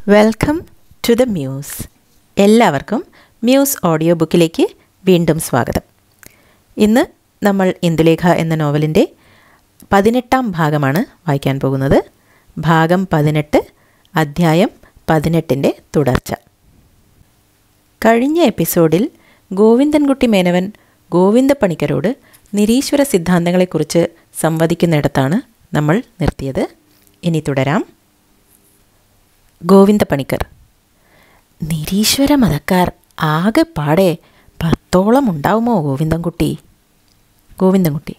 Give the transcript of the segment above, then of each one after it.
welcome to the muse എല്ലാവർക്കും muse audio ബുക്കിലേക്ക് വീണ്ടും സ്വാഗതം ഇന്ന് നമ്മൾ ഇന്ദുലേഖ എന്ന നോവലിൻ്റെ പതിനെട്ടാം ഭാഗമാണ് വായിക്കാൻ പോകുന്നത് ഭാഗം പതിനെട്ട് അധ്യായം പതിനെട്ടിൻ്റെ തുടർച്ച കഴിഞ്ഞ എപ്പിസോഡിൽ ഗോവിന്ദൻകുട്ടി മേനവൻ ഗോവിന്ദപ്പണിക്കരോട് നിരീശ്വര സിദ്ധാന്തങ്ങളെക്കുറിച്ച് സംവദിക്കുന്നിടത്താണ് നമ്മൾ നിർത്തിയത് ഇനി തുടരാം ഗോവിന്ദപ്പണിക്കർ നിരീശ്വര മതക്കാർ ആകെ പാടെ പത്തോളം ഉണ്ടാവുമോ ഗോവിന്ദൻകുട്ടി ഗോവിന്ദൻകുട്ടി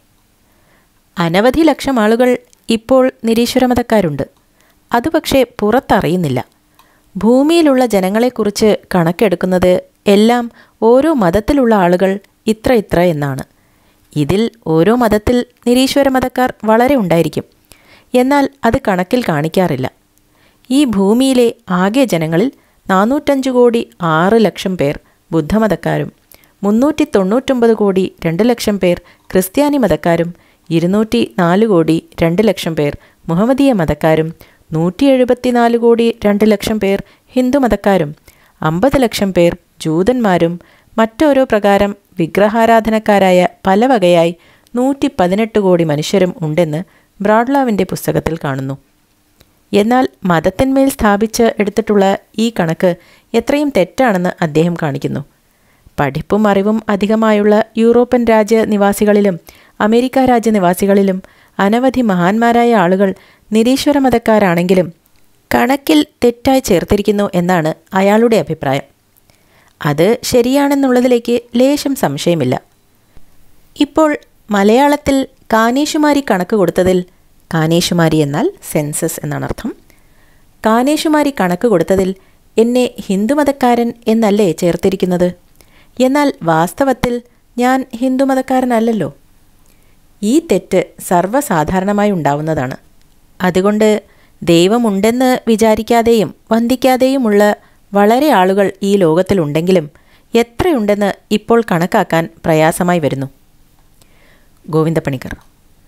അനവധി ലക്ഷം ആളുകൾ ഇപ്പോൾ നിരീശ്വര മതക്കാരുണ്ട് അത് പക്ഷേ പുറത്തറിയുന്നില്ല ഭൂമിയിലുള്ള ജനങ്ങളെക്കുറിച്ച് കണക്കെടുക്കുന്നത് എല്ലാം ഓരോ മതത്തിലുള്ള ആളുകൾ ഇത്ര ഇത്ര എന്നാണ് ഇതിൽ ഓരോ മതത്തിൽ നിരീശ്വര മതക്കാർ വളരെ ഉണ്ടായിരിക്കും എന്നാൽ അത് കണക്കിൽ കാണിക്കാറില്ല ഈ ഭൂമിയിലെ ആകെ ജനങ്ങളിൽ നാനൂറ്റഞ്ച് കോടി ആറ് ലക്ഷം പേർ ബുദ്ധമതക്കാരും മുന്നൂറ്റി തൊണ്ണൂറ്റൊമ്പത് കോടി രണ്ട് ലക്ഷം പേർ ക്രിസ്ത്യാനി മതക്കാരും ഇരുന്നൂറ്റി നാല് കോടി രണ്ട് ലക്ഷം പേർ മുഹമ്മദീയ മതക്കാരും നൂറ്റി എഴുപത്തിനാല് കോടി രണ്ട് ലക്ഷം പേർ ഹിന്ദു മതക്കാരും അമ്പത് ലക്ഷം പേർ ജൂതന്മാരും മറ്റോരോ പ്രകാരം വിഗ്രഹാരാധനക്കാരായ പല വകയായി നൂറ്റി പതിനെട്ട് കോടി മനുഷ്യരും ഉണ്ടെന്ന് ബ്രാഡ്ലാവിൻ്റെ പുസ്തകത്തിൽ കാണുന്നു എന്നാൽ മതത്തിന്മേൽ സ്ഥാപിച്ച് എടുത്തിട്ടുള്ള ഈ കണക്ക് എത്രയും തെറ്റാണെന്ന് അദ്ദേഹം കാണിക്കുന്നു പഠിപ്പും അറിവും അധികമായുള്ള യൂറോപ്യൻ രാജ്യ നിവാസികളിലും അമേരിക്ക രാജ്യ നിവാസികളിലും അനവധി മഹാന്മാരായ ആളുകൾ നിരീശ്വര മതക്കാരാണെങ്കിലും കണക്കിൽ തെറ്റായി ചേർത്തിരിക്കുന്നു എന്നാണ് അയാളുടെ അഭിപ്രായം അത് ശരിയാണെന്നുള്ളതിലേക്ക് ലേശം സംശയമില്ല ഇപ്പോൾ മലയാളത്തിൽ കാനേശുമാരി കണക്ക് കൊടുത്തതിൽ കാനേശുമാരി എന്നാൽ സെൻസസ് എന്നാണ് അർത്ഥം കാനേശുമാരി കണക്ക് കൊടുത്തതിൽ എന്നെ ഹിന്ദുമതക്കാരൻ എന്നല്ലേ ചേർത്തിരിക്കുന്നത് എന്നാൽ വാസ്തവത്തിൽ ഞാൻ ഹിന്ദുമതക്കാരനല്ലല്ലോ ഈ തെറ്റ് സർവ്വസാധാരണമായി ഉണ്ടാവുന്നതാണ് അതുകൊണ്ട് ദൈവമുണ്ടെന്ന് വിചാരിക്കാതെയും വന്ദിക്കാതെയുമുള്ള വളരെ ആളുകൾ ഈ ലോകത്തിലുണ്ടെങ്കിലും എത്രയുണ്ടെന്ന് ഇപ്പോൾ കണക്കാക്കാൻ പ്രയാസമായി വരുന്നു ഗോവിന്ദപ്പണിക്കർ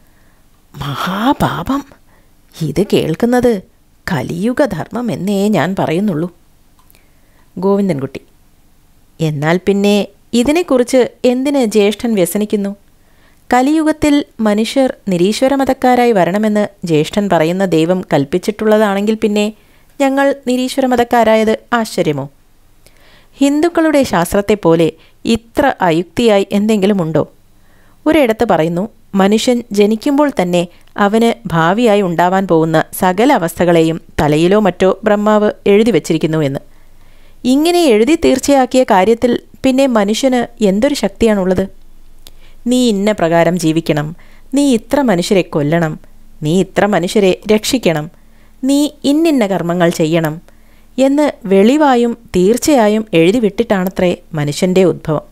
മഹാപാപം ഇത് കേൾക്കുന്നത് കലിയുഗധർമ്മം എന്നേ ഞാൻ പറയുന്നുള്ളൂ ഗോവിന്ദൻകുട്ടി എന്നാൽ പിന്നെ ഇതിനെക്കുറിച്ച് എന്തിന് ജ്യേഷ്ഠൻ വ്യസനിക്കുന്നു കലിയുഗത്തിൽ മനുഷ്യർ നിരീശ്വര മതക്കാരായി വരണമെന്ന് ജ്യേഷ്ഠൻ പറയുന്ന ദൈവം കൽപ്പിച്ചിട്ടുള്ളതാണെങ്കിൽ പിന്നെ ഞങ്ങൾ നിരീശ്വര മതക്കാരായത് ആശ്ചര്യമോ ഹിന്ദുക്കളുടെ ശാസ്ത്രത്തെപ്പോലെ ഇത്ര അയുക്തിയായി എന്തെങ്കിലും ഉണ്ടോ ഒരിടത്ത് പറയുന്നു മനുഷ്യൻ ജനിക്കുമ്പോൾ തന്നെ അവന് ഭാവിയായി ഉണ്ടാവാൻ പോകുന്ന സകല അവസ്ഥകളെയും തലയിലോ മറ്റോ ബ്രഹ്മാവ് എഴുതി വച്ചിരിക്കുന്നു എന്ന് ഇങ്ങനെ എഴുതി തീർച്ചയാക്കിയ കാര്യത്തിൽ പിന്നെ മനുഷ്യന് എന്തൊരു ശക്തിയാണുള്ളത് നീ ഇന്ന പ്രകാരം ജീവിക്കണം നീ ഇത്ര മനുഷ്യരെ കൊല്ലണം നീ ഇത്ര മനുഷ്യരെ രക്ഷിക്കണം നീ ഇന്നിന്ന കർമ്മങ്ങൾ ചെയ്യണം എന്ന് വെളിവായും തീർച്ചയായും എഴുതി വിട്ടിട്ടാണത്രേ മനുഷ്യൻ്റെ ഉദ്ഭവം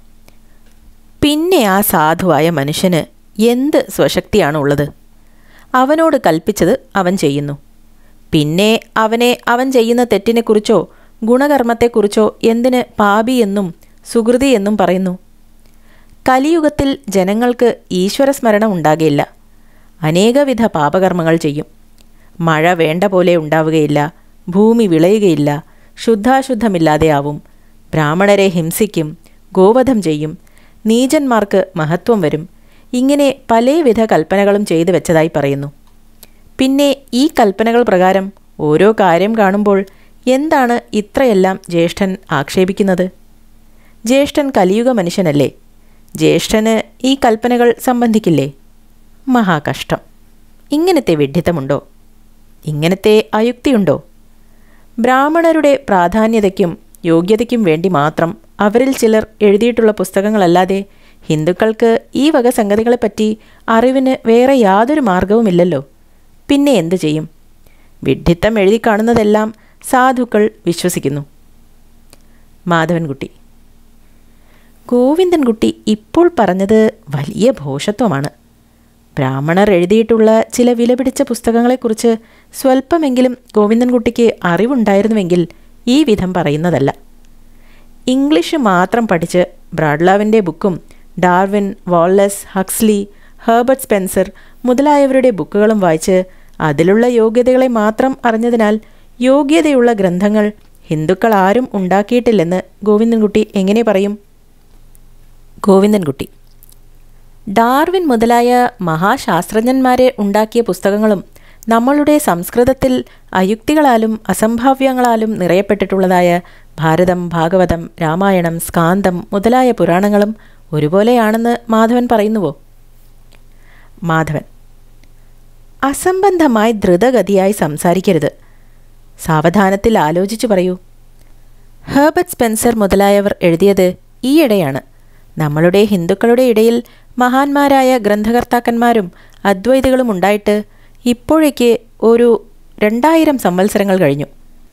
പിന്നെ ആ സാധുവായ മനുഷ്യന് എന്ത് സ്വശക്തിയാണുള്ളത് അവനോട് കൽപ്പിച്ചത് അവൻ ചെയ്യുന്നു പിന്നെ അവനെ അവൻ ചെയ്യുന്ന തെറ്റിനെക്കുറിച്ചോ ഗുണകർമ്മത്തെക്കുറിച്ചോ എന്തിന് പാപി എന്നും സുഹൃതി എന്നും പറയുന്നു കലിയുഗത്തിൽ ജനങ്ങൾക്ക് ഈശ്വരസ്മരണ ഉണ്ടാകുകയില്ല അനേകവിധ പാപകർമ്മങ്ങൾ ചെയ്യും മഴ വേണ്ട പോലെ ഉണ്ടാവുകയില്ല ഭൂമി വിളയുകയില്ല ശുദ്ധാശുദ്ധമില്ലാതെയാവും ബ്രാഹ്മണരെ ഹിംസിക്കും ഗോവധം ചെയ്യും നീചന്മാർക്ക് മഹത്വം വരും ഇങ്ങനെ പലവിധ കൽപ്പനകളും ചെയ്തു വെച്ചതായി പറയുന്നു പിന്നെ ഈ കൽപ്പനകൾ പ്രകാരം ഓരോ കാര്യം കാണുമ്പോൾ എന്താണ് ഇത്രയെല്ലാം ജ്യേഷ്ഠൻ ആക്ഷേപിക്കുന്നത് ജ്യേഷ്ഠൻ കലിയുഗ മനുഷ്യനല്ലേ ജ്യേഷ്ഠന് ഈ കൽപ്പനകൾ സംബന്ധിക്കില്ലേ മഹാകഷ്ടം ഇങ്ങനത്തെ വിഡ്ഢിത്തമുണ്ടോ ഇങ്ങനത്തെ അയുക്തിയുണ്ടോ ബ്രാഹ്മണരുടെ പ്രാധാന്യതയ്ക്കും യോഗ്യതയ്ക്കും വേണ്ടി മാത്രം അവരിൽ ചിലർ എഴുതിയിട്ടുള്ള പുസ്തകങ്ങളല്ലാതെ ഹിന്ദുക്കൾക്ക് ഈ വക സംഗതികളെപ്പറ്റി അറിവിന് വേറെ യാതൊരു മാർഗവുമില്ലല്ലോ പിന്നെ എന്തു ചെയ്യും വിഡ്ഢിത്തം എഴുതി കാണുന്നതെല്ലാം സാധുക്കൾ വിശ്വസിക്കുന്നു മാധവൻകുട്ടി ഗോവിന്ദൻകുട്ടി ഇപ്പോൾ പറഞ്ഞത് വലിയ ഭോഷത്വമാണ് ബ്രാഹ്മണർ എഴുതിയിട്ടുള്ള ചില വിലപിടിച്ച പുസ്തകങ്ങളെക്കുറിച്ച് സ്വല്പമെങ്കിലും ഗോവിന്ദൻകുട്ടിക്ക് അറിവുണ്ടായിരുന്നുവെങ്കിൽ ഈ വിധം പറയുന്നതല്ല ഇംഗ്ലീഷ് മാത്രം പഠിച്ച് ബ്രാഡ്ലാവിൻ്റെ ബുക്കും Darwin Wallace Huxley Herbert Spencer മുതലായവരുടെ ബുക്കുകളും വായിച്ച് അതിലുള്ള യോഗ്യതകളെ മാത്രം അറിഞ്ഞതിനാൽ യോഗ്യതയുള്ള ഗ്രന്ഥങ്ങൾ ഹിന്ദുക്കൾ ആരും ഉണ്ടാക്കിയിട്ടില്ലെന്ന് ഗോവിന്ദൻകുട്ടി എങ്ങനെ പറയും ഗോവിന്ദൻകുട്ടി ഡാർവിൻ മുതലായ മഹാശാസ്ത്രജ്ഞന്മാരെ ഉണ്ടാക്കിയ പുസ്തകങ്ങളും നമ്മളുടെ സംസ്കൃതത്തിൽ അയുക്തികളാലും അസംഭാവ്യങ്ങളാലും നിറയപ്പെട്ടിട്ടുള്ളതായ ഭാരതം ഭാഗവതം രാമായണം സ്കാന്തം മുതലായ പുരാണങ്ങളും ഒരുപോലെയാണെന്ന് മാധവൻ പറയുന്നുവോ മാധവൻ അസംബന്ധമായി ദ്രുതഗതിയായി സംസാരിക്കരുത് സാവധാനത്തിൽ ആലോചിച്ചു പറയൂ ഹേബർട്ട് സ്പെൻസർ മുതലായവർ എഴുതിയത് ഈയിടെയാണ് നമ്മളുടെ ഹിന്ദുക്കളുടെ ഇടയിൽ മഹാന്മാരായ ഗ്രന്ഥകർത്താക്കന്മാരും അദ്വൈതികളും ഉണ്ടായിട്ട് ഇപ്പോഴേക്ക് ഒരു രണ്ടായിരം സംവത്സരങ്ങൾ കഴിഞ്ഞു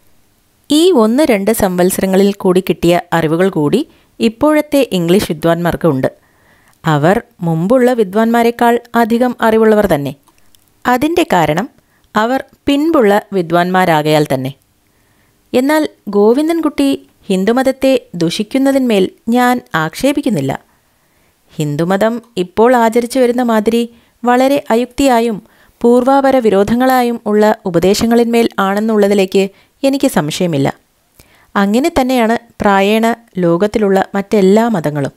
ഈ ഒന്ന് രണ്ട് സംവത്സരങ്ങളിൽ കൂടി കിട്ടിയ അറിവുകൾ കൂടി ഇപ്പോഴത്തെ ഇംഗ്ലീഷ് വിദ്വാൻമാർക്ക് ഉണ്ട് അവർ മുമ്പുള്ള വിദ്വാൻമാരെക്കാൾ അധികം അറിവുള്ളവർ തന്നെ അതിൻ്റെ കാരണം അവർ പിൻപുള്ള വിദ്വാൻമാരാകയാൽ തന്നെ എന്നാൽ ഗോവിന്ദൻകുട്ടി ഹിന്ദുമതത്തെ ദുഷിക്കുന്നതിന്മേൽ ഞാൻ ആക്ഷേപിക്കുന്നില്ല ഹിന്ദുമതം ഇപ്പോൾ ആചരിച്ചു വരുന്ന മാതിരി വളരെ അയുക്തിയായും പൂർവാപര വിരോധങ്ങളായും ഉള്ള ഉപദേശങ്ങളിന്മേൽ ആണെന്നുള്ളതിലേക്ക് എനിക്ക് സംശയമില്ല അങ്ങനെ തന്നെയാണ് പ്രായേണ ലോകത്തിലുള്ള മറ്റെല്ലാ മതങ്ങളും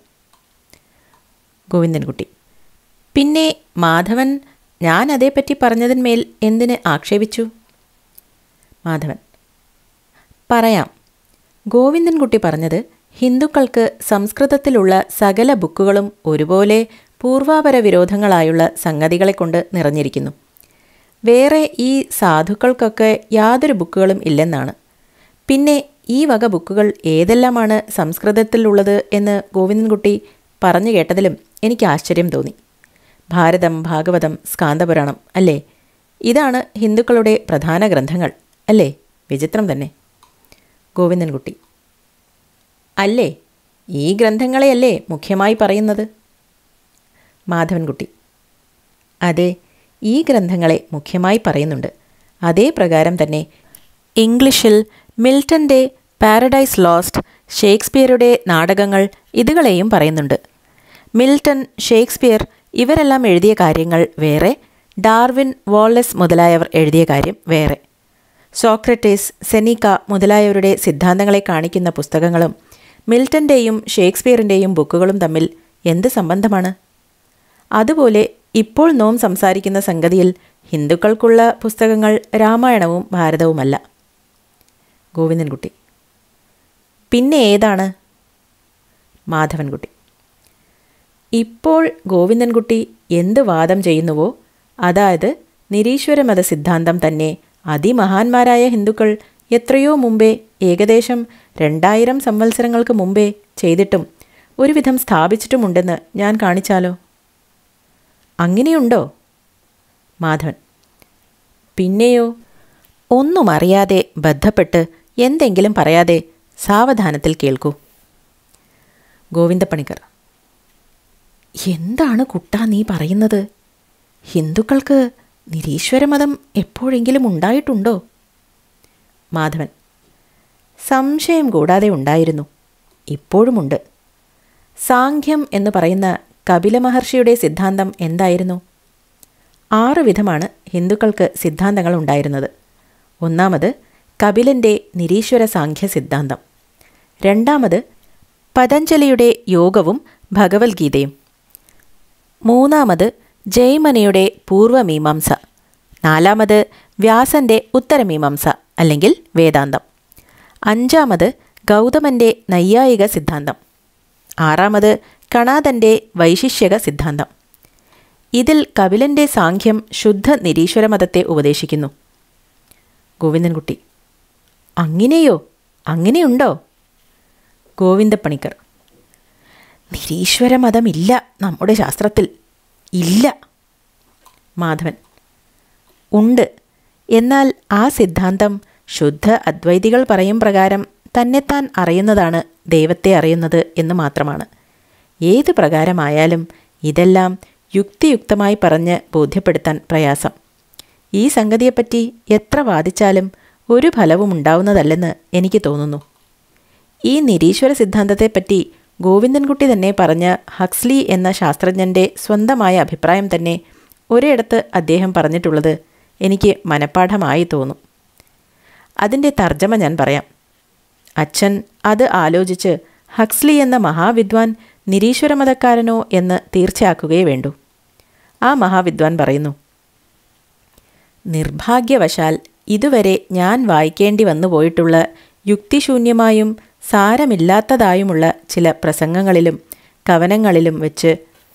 ഗോവിന്ദൻകുട്ടി പിന്നെ മാധവൻ ഞാൻ അതേപ്പറ്റി പറഞ്ഞതിന്മേൽ എന്തിന് ആക്ഷേപിച്ചു മാധവൻ പറയാം ഗോവിന്ദൻകുട്ടി പറഞ്ഞത് ഹിന്ദുക്കൾക്ക് സംസ്കൃതത്തിലുള്ള സകല ബുക്കുകളും ഒരുപോലെ പൂർവാപര വിരോധങ്ങളായുള്ള സംഗതികളെ കൊണ്ട് നിറഞ്ഞിരിക്കുന്നു വേറെ ഈ സാധുക്കൾക്കൊക്കെ യാതൊരു ബുക്കുകളും ഇല്ലെന്നാണ് പിന്നെ ഈ വക ബുക്കുകൾ ഏതെല്ലാമാണ് സംസ്കൃതത്തിലുള്ളത് എന്ന് ഗോവിന്ദൻകുട്ടി പറഞ്ഞു കേട്ടതിലും എനിക്ക് ആശ്ചര്യം തോന്നി ഭാരതം ഭാഗവതം സ്കാന്തപുരാണം അല്ലേ ഇതാണ് ഹിന്ദുക്കളുടെ പ്രധാന ഗ്രന്ഥങ്ങൾ അല്ലേ വിചിത്രം തന്നെ ഗോവിന്ദൻകുട്ടി അല്ലേ ഈ ഗ്രന്ഥങ്ങളെയല്ലേ മുഖ്യമായി പറയുന്നത് മാധവൻകുട്ടി അതെ ഈ ഗ്രന്ഥങ്ങളെ മുഖ്യമായി പറയുന്നുണ്ട് അതേ പ്രകാരം തന്നെ ഇംഗ്ലീഷിൽ മിൽട്ടൻ്റെ പാരഡൈസ് ലോസ്റ്റ് ഷേക്സ്പിയറുടെ നാടകങ്ങൾ ഇതുകളെയും പറയുന്നുണ്ട് മിൽട്ടൺ ഷേക്സ്പിയർ ഇവരെല്ലാം എഴുതിയ കാര്യങ്ങൾ വേറെ ഡാർവിൻ വോളസ് മുതലായവർ എഴുതിയ കാര്യം വേറെ സോക്രട്ടീസ് സെനീക്ക മുതലായവരുടെ സിദ്ധാന്തങ്ങളെ കാണിക്കുന്ന പുസ്തകങ്ങളും മിൽട്ടൻ്റെയും ഷേക്സ്പിയറിൻ്റെയും ബുക്കുകളും തമ്മിൽ എന്ത് സംബന്ധമാണ് അതുപോലെ ഇപ്പോൾ നോം സംസാരിക്കുന്ന സംഗതിയിൽ ഹിന്ദുക്കൾക്കുള്ള പുസ്തകങ്ങൾ രാമായണവും ഭാരതവുമല്ല ഗോവിന്ദൻകുട്ടി പിന്നെ ഏതാണ് മാധവൻകുട്ടി ഇപ്പോൾ ഗോവിന്ദൻകുട്ടി എന്ത് വാദം ചെയ്യുന്നുവോ അതായത് നിരീശ്വരമത സിദ്ധാന്തം തന്നെ അതിമഹാന്മാരായ ഹിന്ദുക്കൾ എത്രയോ മുമ്പേ ഏകദേശം രണ്ടായിരം സംവത്സരങ്ങൾക്ക് മുമ്പേ ചെയ്തിട്ടും ഒരുവിധം സ്ഥാപിച്ചിട്ടുമുണ്ടെന്ന് ഞാൻ കാണിച്ചാലോ അങ്ങനെയുണ്ടോ മാധവൻ പിന്നെയോ ഒന്നും അറിയാതെ ബന്ധപ്പെട്ട് എന്തെങ്കിലും പറയാതെ സാവധാനത്തിൽ കേൾക്കൂ ഗോവിന്ദപ്പണിക്കർ എന്താണ് കുട്ടാ നീ പറയുന്നത് ഹിന്ദുക്കൾക്ക് നിരീശ്വരമതം എപ്പോഴെങ്കിലും ഉണ്ടായിട്ടുണ്ടോ മാധവൻ സംശയം കൂടാതെ ഉണ്ടായിരുന്നു ഇപ്പോഴുമുണ്ട് സാഖ്യം എന്ന് പറയുന്ന കപില മഹർഷിയുടെ സിദ്ധാന്തം എന്തായിരുന്നു ആറ് വിധമാണ് ഹിന്ദുക്കൾക്ക് സിദ്ധാന്തങ്ങൾ ഉണ്ടായിരുന്നത് ഒന്നാമത് കപിലൻ്റെ നിരീശ്വര സാഖ്യ സിദ്ധാന്തം രണ്ടാമത് പതഞ്ജലിയുടെ യോഗവും ഭഗവത്ഗീതയും മൂന്നാമത് ജൈമനിയുടെ പൂർവമീമാംസ നാലാമത് വ്യാസൻ്റെ ഉത്തരമീമാംസ അല്ലെങ്കിൽ വേദാന്തം അഞ്ചാമത് ഗൗതമൻ്റെ നൈയായിക സിദ്ധാന്തം ആറാമത് കണാദൻ്റെ വൈശിഷ്യക സിദ്ധാന്തം ഇതിൽ കപിലൻ്റെ സാഖ്യം ശുദ്ധ നിരീശ്വരമതത്തെ ഉപദേശിക്കുന്നു ഗോവിന്ദൻകുട്ടി അങ്ങനെയോ അങ്ങനെയുണ്ടോ ഗോവിന്ദപ്പണിക്കർ നിരീശ്വരമതമില്ല നമ്മുടെ ശാസ്ത്രത്തിൽ ഇല്ല മാധവൻ ഉണ്ട് എന്നാൽ ആ സിദ്ധാന്തം ശുദ്ധ അദ്വൈതികൾ പറയും പ്രകാരം തന്നെത്താൻ അറിയുന്നതാണ് ദൈവത്തെ അറിയുന്നത് എന്ന് മാത്രമാണ് ഏത് പ്രകാരമായാലും ഇതെല്ലാം യുക്തിയുക്തമായി പറഞ്ഞ് ബോധ്യപ്പെടുത്താൻ പ്രയാസം ഈ സംഗതിയെപ്പറ്റി എത്ര വാദിച്ചാലും ഒരു ഫലവും ഉണ്ടാവുന്നതല്ലെന്ന് എനിക്ക് തോന്നുന്നു ഈ നിരീശ്വര സിദ്ധാന്തത്തെപ്പറ്റി ഗോവിന്ദൻകുട്ടി തന്നെ പറഞ്ഞ ഹക്സ്ലി എന്ന ശാസ്ത്രജ്ഞൻ്റെ സ്വന്തമായ അഭിപ്രായം തന്നെ ഒരിടത്ത് അദ്ദേഹം പറഞ്ഞിട്ടുള്ളത് എനിക്ക് മനഃപ്പാഠമായി തോന്നും അതിൻ്റെ തർജ്ജമ ഞാൻ പറയാം അച്ഛൻ അത് ആലോചിച്ച് ഹക്സ്ലി എന്ന മഹാവിദ്വാൻ നിരീശ്വരമതക്കാരനോ എന്ന് തീർച്ചയാക്കുകയേ വേണ്ടൂ ആ മഹാവിദ്വാൻ പറയുന്നു നിർഭാഗ്യവശാൽ ഇതുവരെ ഞാൻ വായിക്കേണ്ടി വന്നു പോയിട്ടുള്ള യുക്തിശൂന്യമായും സാരമില്ലാത്തതായുമുള്ള ചില പ്രസംഗങ്ങളിലും കവനങ്ങളിലും വെച്ച്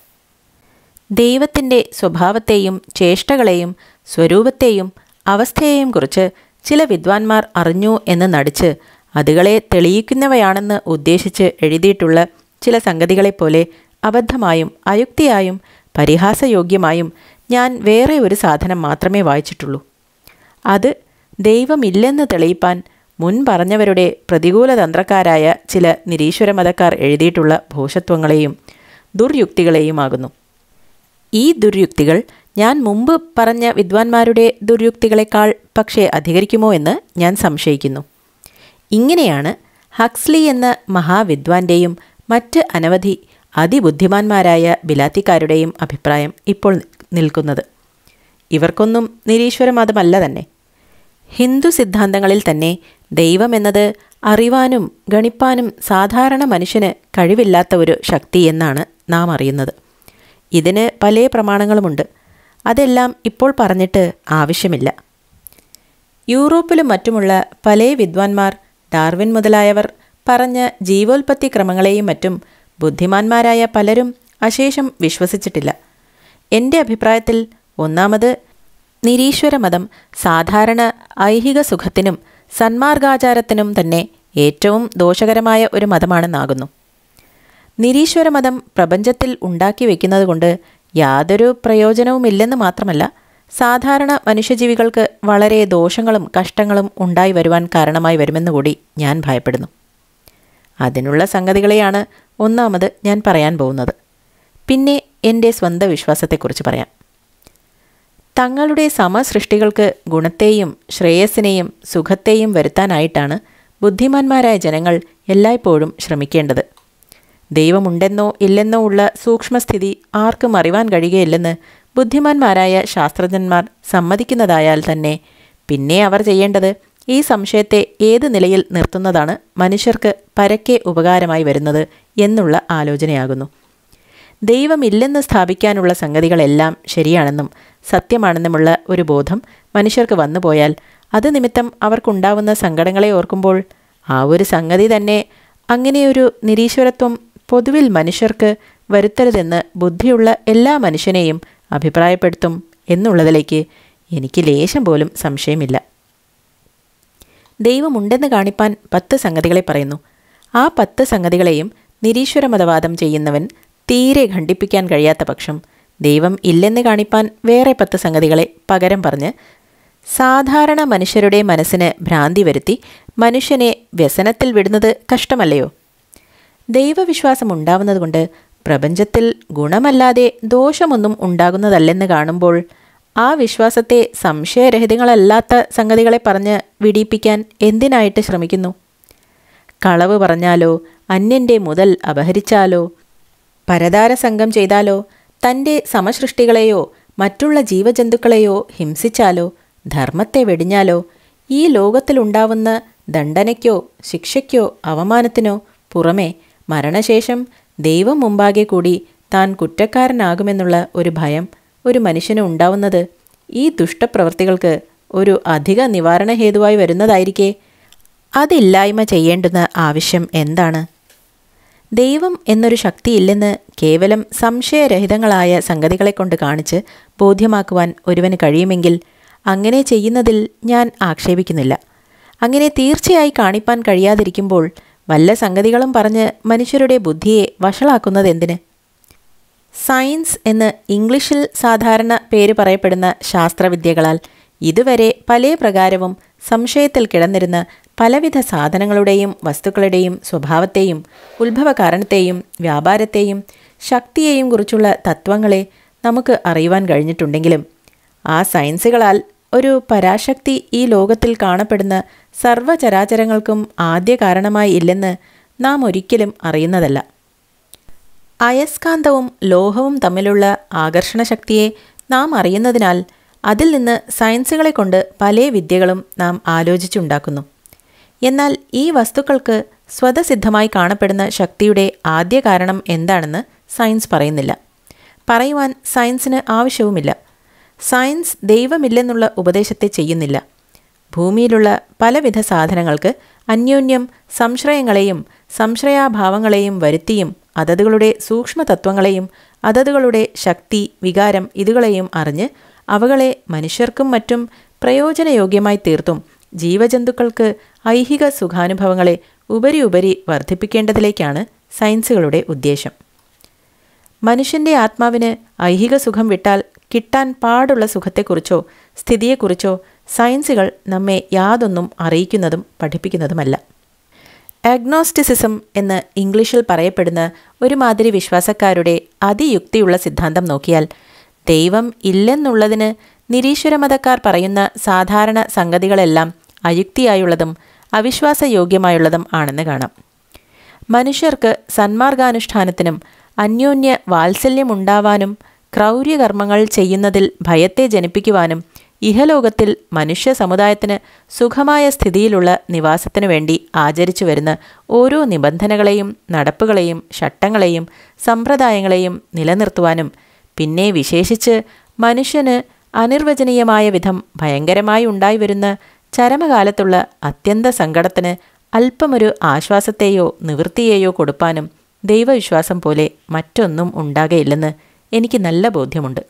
ദൈവത്തിൻ്റെ സ്വഭാവത്തെയും ചേഷ്ടകളെയും സ്വരൂപത്തെയും അവസ്ഥയെയും കുറിച്ച് ചില വിദ്വാൻമാർ അറിഞ്ഞു എന്ന് നടിച്ച് അതുകളെ തെളിയിക്കുന്നവയാണെന്ന് ഉദ്ദേശിച്ച് എഴുതിയിട്ടുള്ള ചില സംഗതികളെപ്പോലെ അബദ്ധമായും അയുക്തിയായും പരിഹാസയോഗ്യമായും ഞാൻ വേറെ ഒരു സാധനം മാത്രമേ വായിച്ചിട്ടുള്ളൂ അത് ദൈവമില്ലെന്ന് തെളിയിപ്പാൻ മുൻ പറഞ്ഞവരുടെ പ്രതികൂല തന്ത്രക്കാരായ ചില നിരീശ്വരമതക്കാർ എഴുതിയിട്ടുള്ള ഭോഷത്വങ്ങളെയും ദുർയുക്തികളെയുമാകുന്നു ഈ ദുർയുക്തികൾ ഞാൻ മുമ്പ് പറഞ്ഞ വിദ്വാൻമാരുടെ ദുർയുക്തികളെക്കാൾ പക്ഷേ അധികരിക്കുമോ എന്ന് ഞാൻ സംശയിക്കുന്നു ഇങ്ങനെയാണ് ഹക്സ്ലി എന്ന മഹാവിദ്വാൻ്റെയും മറ്റ് അനവധി അതിബുദ്ധിമാന്മാരായ ബിലാത്തിക്കാരുടെയും അഭിപ്രായം ഇപ്പോൾ നിൽക്കുന്നത് ഇവർക്കൊന്നും നിരീശ്വരമതമല്ല തന്നെ ഹിന്ദു സിദ്ധാന്തങ്ങളിൽ തന്നെ ദൈവമെന്നത് അറിവാനും ഗണിപ്പാനും സാധാരണ മനുഷ്യന് കഴിവില്ലാത്ത ഒരു ശക്തി എന്നാണ് നാം അറിയുന്നത് ഇതിന് പല പ്രമാണങ്ങളുമുണ്ട് അതെല്ലാം ഇപ്പോൾ പറഞ്ഞിട്ട് ആവശ്യമില്ല യൂറോപ്പിലും മറ്റുമുള്ള പല വിദ്വാൻമാർ ഡാർവിൻ മുതലായവർ പറഞ്ഞ ജീവോൽപത്തി ക്രമങ്ങളെയും മറ്റും ബുദ്ധിമാന്മാരായ പലരും അശേഷം വിശ്വസിച്ചിട്ടില്ല എൻ്റെ അഭിപ്രായത്തിൽ ഒന്നാമത് നിരീശ്വരമതം സാധാരണ ഐഹിക സുഖത്തിനും സന്മാർഗാചാരത്തിനും തന്നെ ഏറ്റവും ദോഷകരമായ ഒരു മതമാണെന്നാകുന്നു നിരീശ്വരമതം പ്രപഞ്ചത്തിൽ ഉണ്ടാക്കി വയ്ക്കുന്നത് കൊണ്ട് യാതൊരു പ്രയോജനവുമില്ലെന്ന് മാത്രമല്ല സാധാരണ മനുഷ്യജീവികൾക്ക് വളരെ ദോഷങ്ങളും കഷ്ടങ്ങളും ഉണ്ടായി വരുവാൻ കാരണമായി വരുമെന്ന് കൂടി ഞാൻ ഭയപ്പെടുന്നു അതിനുള്ള സംഗതികളെയാണ് ഒന്നാമത് ഞാൻ പറയാൻ പോകുന്നത് പിന്നെ എൻ്റെ സ്വന്തം വിശ്വാസത്തെക്കുറിച്ച് പറയാം തങ്ങളുടെ സമസൃഷ്ടികൾക്ക് ഗുണത്തെയും ശ്രേയസ്സിനെയും സുഖത്തെയും വരുത്താനായിട്ടാണ് ബുദ്ധിമാന്മാരായ ജനങ്ങൾ എല്ലായ്പ്പോഴും ശ്രമിക്കേണ്ടത് ദൈവമുണ്ടെന്നോ ഇല്ലെന്നോ ഉള്ള സൂക്ഷ്മസ്ഥിതി ആർക്കും അറിവാൻ കഴിയുകയില്ലെന്ന് ബുദ്ധിമാന്മാരായ ശാസ്ത്രജ്ഞന്മാർ സമ്മതിക്കുന്നതായാൽ തന്നെ പിന്നെ അവർ ചെയ്യേണ്ടത് ഈ സംശയത്തെ ഏത് നിലയിൽ നിർത്തുന്നതാണ് മനുഷ്യർക്ക് പരക്കെ ഉപകാരമായി വരുന്നത് എന്നുള്ള ആലോചനയാകുന്നു ദൈവമില്ലെന്ന് സ്ഥാപിക്കാനുള്ള സംഗതികളെല്ലാം ശരിയാണെന്നും സത്യമാണെന്നുമുള്ള ഒരു ബോധം മനുഷ്യർക്ക് വന്നുപോയാൽ അത് നിമിത്തം അവർക്കുണ്ടാവുന്ന സങ്കടങ്ങളെ ഓർക്കുമ്പോൾ ആ ഒരു സംഗതി തന്നെ അങ്ങനെയൊരു നിരീശ്വരത്വം പൊതുവിൽ മനുഷ്യർക്ക് വരുത്തരുതെന്ന് ബുദ്ധിയുള്ള എല്ലാ മനുഷ്യനെയും അഭിപ്രായപ്പെടുത്തും എന്നുള്ളതിലേക്ക് എനിക്ക് ലേശം പോലും സംശയമില്ല ദൈവമുണ്ടെന്ന് കാണിപ്പാൻ പത്ത് സംഗതികളെ പറയുന്നു ആ പത്ത് സംഗതികളെയും നിരീശ്വരമതവാദം ചെയ്യുന്നവൻ തീരെ ഖണ്ഡിപ്പിക്കാൻ കഴിയാത്ത പക്ഷം ദൈവം ഇല്ലെന്ന് കാണിപ്പാൻ വേറെ പത്ത് സംഗതികളെ പകരം പറഞ്ഞ് സാധാരണ മനുഷ്യരുടെ മനസ്സിന് ഭ്രാന്തി വരുത്തി മനുഷ്യനെ വ്യസനത്തിൽ വിടുന്നത് കഷ്ടമല്ലയോ ദൈവവിശ്വാസം ഉണ്ടാവുന്നതുകൊണ്ട് പ്രപഞ്ചത്തിൽ ഗുണമല്ലാതെ ദോഷമൊന്നും ഉണ്ടാകുന്നതല്ലെന്ന് കാണുമ്പോൾ ആ വിശ്വാസത്തെ സംശയരഹിതങ്ങളല്ലാത്ത സംഗതികളെ പറഞ്ഞ് വിടിയിപ്പിക്കാൻ എന്തിനായിട്ട് ശ്രമിക്കുന്നു കളവ് പറഞ്ഞാലോ അന്യൻ്റെ മുതൽ അപഹരിച്ചാലോ പരതാര സംഘം ചെയ്താലോ തൻ്റെ സമസൃഷ്ടികളെയോ മറ്റുള്ള ജീവജന്തുക്കളെയോ ഹിംസിച്ചാലോ ധർമ്മത്തെ വെടിഞ്ഞാലോ ഈ ലോകത്തിലുണ്ടാവുന്ന ദണ്ഡനയ്ക്കോ ശിക്ഷയ്ക്കോ അവമാനത്തിനോ പുറമെ മരണശേഷം ദൈവം മുമ്പാകെ കൂടി താൻ കുറ്റക്കാരനാകുമെന്നുള്ള ഒരു ഭയം ഒരു മനുഷ്യന് ഉണ്ടാവുന്നത് ഈ ദുഷ്ടപ്രവൃത്തികൾക്ക് ഒരു അധിക നിവാരണ ഹേതുവായി വരുന്നതായിരിക്കെ അതില്ലായ്മ ചെയ്യേണ്ടുന്ന ആവശ്യം എന്താണ് ദൈവം എന്നൊരു ശക്തിയില്ലെന്ന് കേവലം സംശയരഹിതങ്ങളായ സംഗതികളെ കൊണ്ട് കാണിച്ച് ബോധ്യമാക്കുവാൻ ഒരുവന് കഴിയുമെങ്കിൽ അങ്ങനെ ചെയ്യുന്നതിൽ ഞാൻ ആക്ഷേപിക്കുന്നില്ല അങ്ങനെ തീർച്ചയായി കാണിപ്പാൻ കഴിയാതിരിക്കുമ്പോൾ വല്ല സംഗതികളും പറഞ്ഞ് മനുഷ്യരുടെ ബുദ്ധിയെ വഷളാക്കുന്നത് എന്തിന് സയൻസ് എന്ന് ഇംഗ്ലീഷിൽ സാധാരണ പേര് പറയപ്പെടുന്ന ശാസ്ത്രവിദ്യകളാൽ ഇതുവരെ പല പ്രകാരവും സംശയത്തിൽ കിടന്നിരുന്ന പലവിധ സാധനങ്ങളുടെയും വസ്തുക്കളുടെയും സ്വഭാവത്തെയും ഉത്ഭവകാരണത്തെയും വ്യാപാരത്തെയും ശക്തിയെയും കുറിച്ചുള്ള തത്വങ്ങളെ നമുക്ക് അറിയുവാൻ കഴിഞ്ഞിട്ടുണ്ടെങ്കിലും ആ സയൻസുകളാൽ ഒരു പരാശക്തി ഈ ലോകത്തിൽ കാണപ്പെടുന്ന സർവചരാചരങ്ങൾക്കും ആദ്യ കാരണമായി ഇല്ലെന്ന് നാം ഒരിക്കലും അറിയുന്നതല്ല അയസ്കാന്തവും ലോഹവും തമ്മിലുള്ള ആകർഷണശക്തിയെ നാം അറിയുന്നതിനാൽ അതിൽ നിന്ന് സയൻസുകളെ കൊണ്ട് പല വിദ്യകളും നാം ആലോചിച്ചുണ്ടാക്കുന്നു എന്നാൽ ഈ വസ്തുക്കൾക്ക് സ്വതസിദ്ധമായി കാണപ്പെടുന്ന ശക്തിയുടെ ആദ്യ കാരണം എന്താണെന്ന് സയൻസ് പറയുന്നില്ല പറയുവാൻ സയൻസിന് ആവശ്യവുമില്ല സയൻസ് ദൈവമില്ലെന്നുള്ള ഉപദേശത്തെ ചെയ്യുന്നില്ല ഭൂമിയിലുള്ള പലവിധ സാധനങ്ങൾക്ക് അന്യോന്യം സംശ്രയങ്ങളെയും സംശ്രയാഭാവങ്ങളെയും വരുത്തിയും അതതുകളുടെ സൂക്ഷ്മതത്വങ്ങളെയും അതതുകളുടെ ശക്തി വികാരം ഇതുകളെയും അറിഞ്ഞ് അവകളെ മനുഷ്യർക്കും മറ്റും പ്രയോജനയോഗ്യമായി തീർത്തും ജീവജന്തുക്കൾക്ക് ഐഹിക സുഖാനുഭവങ്ങളെ ഉപരി ഉപരി വർദ്ധിപ്പിക്കേണ്ടതിലേക്കാണ് സയൻസുകളുടെ ഉദ്ദേശം മനുഷ്യന്റെ ആത്മാവിന് ഐഹിക സുഖം വിട്ടാൽ കിട്ടാൻ പാടുള്ള സുഖത്തെക്കുറിച്ചോ സ്ഥിതിയെക്കുറിച്ചോ സയൻസുകൾ നമ്മെ യാതൊന്നും അറിയിക്കുന്നതും പഠിപ്പിക്കുന്നതുമല്ല അഗ്നോസ്റ്റിസിസം എന്ന് ഇംഗ്ലീഷിൽ പറയപ്പെടുന്ന ഒരുമാതിരി വിശ്വാസക്കാരുടെ അതിയുക്തിയുള്ള സിദ്ധാന്തം നോക്കിയാൽ ദൈവം ഇല്ലെന്നുള്ളതിന് നിരീശ്വരമതക്കാർ പറയുന്ന സാധാരണ സംഗതികളെല്ലാം അയുക്തിയായുള്ളതും അവിശ്വാസയോഗ്യമായുള്ളതും ആണെന്ന് കാണാം മനുഷ്യർക്ക് സന്മാർഗാനുഷ്ഠാനത്തിനും അന്യോന്യ വാത്സല്യമുണ്ടാവാനും ക്രൗര്യകർമ്മങ്ങൾ ചെയ്യുന്നതിൽ ഭയത്തെ ജനിപ്പിക്കുവാനും ഇഹലോകത്തിൽ മനുഷ്യ സമുദായത്തിന് സുഖമായ സ്ഥിതിയിലുള്ള നിവാസത്തിനു വേണ്ടി ആചരിച്ചു വരുന്ന ഓരോ നിബന്ധനകളെയും നടപ്പുകളെയും ചട്ടങ്ങളെയും സമ്പ്രദായങ്ങളെയും നിലനിർത്തുവാനും പിന്നെ വിശേഷിച്ച് മനുഷ്യന് അനിർവചനീയമായ വിധം ഭയങ്കരമായി ഉണ്ടായി വരുന്ന ചരമകാലത്തുള്ള അത്യന്ത സങ്കടത്തിന് അല്പമൊരു ആശ്വാസത്തെയോ നിവൃത്തിയെയോ കൊടുപ്പാനും ദൈവവിശ്വാസം പോലെ മറ്റൊന്നും ഉണ്ടാകയില്ലെന്ന് എനിക്ക് നല്ല ബോധ്യമുണ്ട്